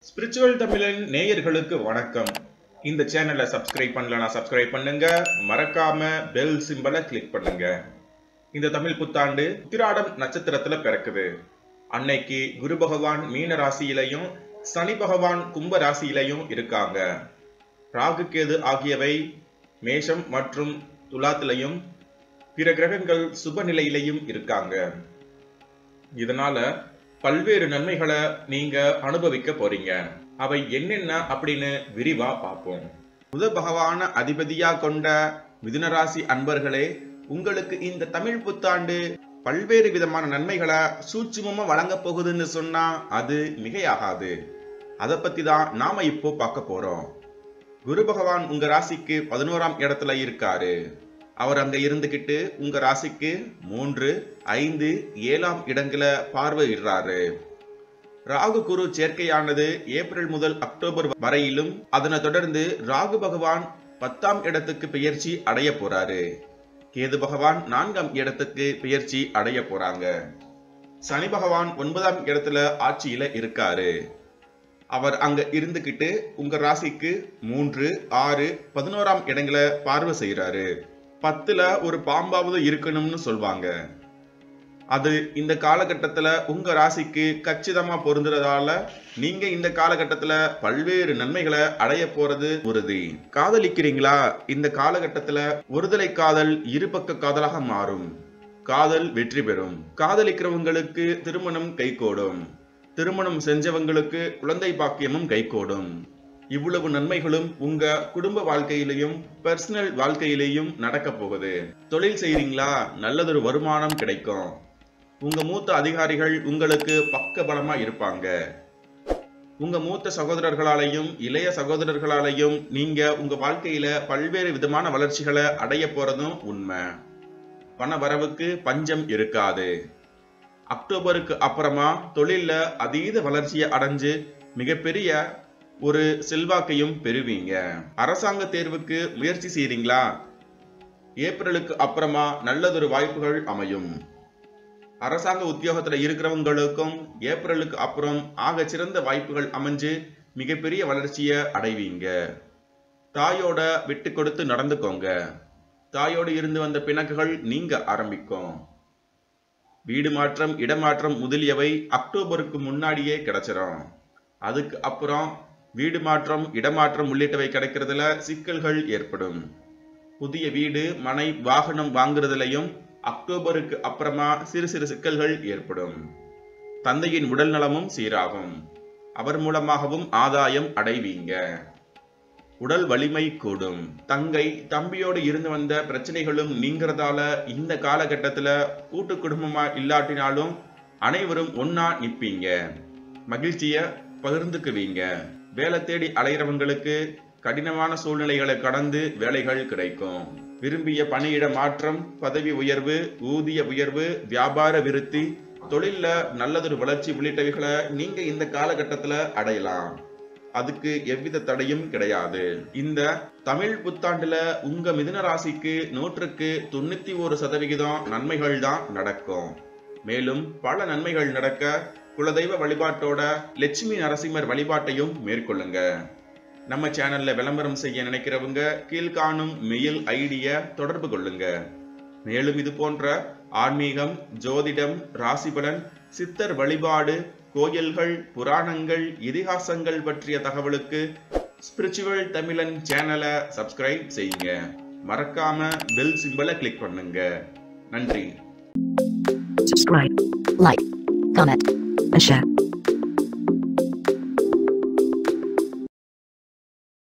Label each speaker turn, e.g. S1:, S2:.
S1: Spiritual தமிழன் நேயர்களுக்கு வணக்கம் இந்த சேனலை சப்ஸ்கிரைப் பண்ணலனா சப்ஸ்கிரைப் பண்ணுங்க மறக்காம பெல் சிம்பலை கிளிக் பண்ணுங்க இந்த தமிழ் புத்தாண்டு உத்திராடம் நட்சத்திரத்துல பிறக்குது அன்னைக்கு குரு பகவான் மீன ராசியிலையும் சனி பகவான் கும்ப ராசியிலையும் இருக்காங்க ராகு கேது ஆகியவை மேஷம் மற்றும் துலாத்திலையும் பிற கிரகங்கள் சுப நிலையிலையும் இருக்காங்க இதனால பல்வேறு நன்மைகளை நீங்க அனுபவிக்க போறீங்க அவை என்னென்ன அப்படின்னு விரிவா பார்ப்போம் புத பகவான அதிபதியா கொண்ட மிதுன ராசி அன்பர்களே உங்களுக்கு இந்த தமிழ் புத்தாண்டு பல்வேறு விதமான நன்மைகளை சூட்சுமமா வழங்க போகுதுன்னு சொன்னா அது மிகையாகாது அதை பத்தி தான் நாம இப்போ பார்க்க போறோம் குரு பகவான் உங்க ராசிக்கு பதினோராம் இடத்துல இருக்காரு அவர் அங்க இருந்துகிட்டு உங்க ராசிக்கு மூன்று ஐந்து ஏழாம் இடங்களை பார்வையிடுறாரு ராகு குரு சேர்க்கையானது ஏப்ரல் முதல் அக்டோபர் வரையிலும் அதனை தொடர்ந்து ராகு பகவான் பத்தாம் இடத்துக்கு பெயர்ச்சி அடைய போறாரு கேது பகவான் நான்காம் இடத்துக்கு பெயர்ச்சி அடைய போறாங்க சனி பகவான் ஒன்பதாம் இடத்துல ஆட்சியில இருக்காரு அவர் அங்க இருந்துகிட்டு உங்க ராசிக்கு மூன்று ஆறு பதினோராம் இடங்களை பார்வை செய்யறாரு பத்துல ஒரு பாம்பாவது இருக்கணும்னு சொல்வாங்க அது இந்த காலகட்டத்துல உங்க ராசிக்கு கச்சிதமா பொருந்துறதால நீங்க இந்த காலகட்டத்துல பல்வேறு நன்மைகளை அடைய போறது உறுதி காதலிக்கிறீங்களா இந்த காலகட்டத்துல ஒருதலை காதல் இருபக்க காதலாக மாறும் காதல் வெற்றி பெறும் காதலிக்கிறவங்களுக்கு திருமணம் கைகூடும் திருமணம் செஞ்சவங்களுக்கு குழந்தை பாக்கியமும் கைகூடும் இவ்வளவு நன்மைகளும் உங்க குடும்ப வாழ்க்கையிலையும் பர்சனல் வாழ்க்கையிலையும் நடக்க போகுது தொழில் செய்றீங்களா நல்லதொரு வருமானம் கிடைக்கும் உங்க மூத்த அதிகாரிகள் உங்களுக்கு பக்க பலமா இருப்பாங்க உங்க மூத்த சகோதரர்களாலையும் இளைய சகோதரர்களாலையும் நீங்க உங்க வாழ்க்கையில பல்வேறு விதமான வளர்ச்சிகளை அடைய போறதும் உண்மை பண வரவுக்கு பஞ்சம் இருக்காது அக்டோபருக்கு அப்புறமா தொழில்ல அதீத வளர்ச்சியை அடைஞ்சு மிகப்பெரிய ஒரு செல்வாக்கையும் பெறுவீங்க அரசாங்க தேர்வுக்கு முயற்சி செய்றீங்களா ஏப்ரலுக்கு அப்புறமா நல்லதொரு வாய்ப்புகள் அமையும் அரசாங்க உத்தியோகத்துல இருக்கிறவங்களுக்கும் ஏப்ரலுக்கு அப்புறம் ஆக சிறந்த வாய்ப்புகள் அமைஞ்சு மிகப்பெரிய வளர்ச்சியை அடைவீங்க தாயோட விட்டு கொடுத்து நடந்துக்கோங்க தாயோடு இருந்து வந்த பிணக்குகள் நீங்க ஆரம்பிக்கும் வீடு மாற்றம் இடமாற்றம் முதலியவை அக்டோபருக்கு முன்னாடியே கிடைச்சிரும் அதுக்கு அப்புறம் வீடு மாற்றம் இடமாற்றம் உள்ளிட்டவை கிடைக்கிறதுல சிக்கல்கள் ஏற்படும் புதிய வீடு மனை வாகனம் வாங்குறதுலையும் அக்டோபருக்கு அப்புறமா சிறு சிறு சிக்கல்கள் ஏற்படும் தந்தையின் உடல் நலமும் சீராகும் அவர் மூலமாகவும் ஆதாயம் அடைவீங்க உடல் வலிமை கூடும் தங்கை தம்பியோடு இருந்து வந்த பிரச்சனைகளும் நீங்கிறதால இந்த காலகட்டத்துல கூட்டு குடும்பமா இல்லாட்டினாலும் அனைவரும் ஒன்னா நிப்பீங்க மகிழ்ச்சிய பகிர்ந்துக்குவீங்க வேலை தேடி அலைகிறவங்களுக்கு கடினமான சூழ்நிலைகளை கடந்து வேலைகள் கிடைக்கும் விரும்பிய பணியிட மாற்றம் பதவி உயர்வு ஊதிய உயர்வு வியாபார விருத்தி தொழில்ல நல்லதொரு வளர்ச்சி உள்ளிட்டவைகளை நீங்க இந்த காலகட்டத்துல அடையலாம் அதுக்கு எவ்வித தடையும் கிடையாது இந்த தமிழ் புத்தாண்டுல உங்க மிதுன ராசிக்கு நூற்றுக்கு தொண்ணூத்தி ஒரு சதவிகிதம் நன்மைகள் தான் நடக்கும் மேலும் பல நன்மைகள் நடக்க குலதெய்வ வழிபாட்டோட லட்சுமி நரசிம்மர் வழிபாட்டையும் மேற்கொள்ளுங்க நம்ம சேனல்ல விளம்பரம் செய்ய நினைக்கிறவங்க கீழ்காணும் மெயில் ஐடிய தொடர்பு கொள்ளுங்க மேலும் இது போன்ற ஆன்மீகம் ஜோதிடம் ராசிபலன் சித்தர் வழிபாடு கோயில்கள் புராணங்கள் இதிகாசங்கள் பற்றிய தகவலுக்கு ஸ்பிரிச்சுவல் தமிழன் சேனலை சப்ஸ்கிரைப் செய்யுங்க மறக்காம பெல் சிம்பலை கிளிக் பண்ணுங்க நன்றி
S2: subscribe, like, comment, and share.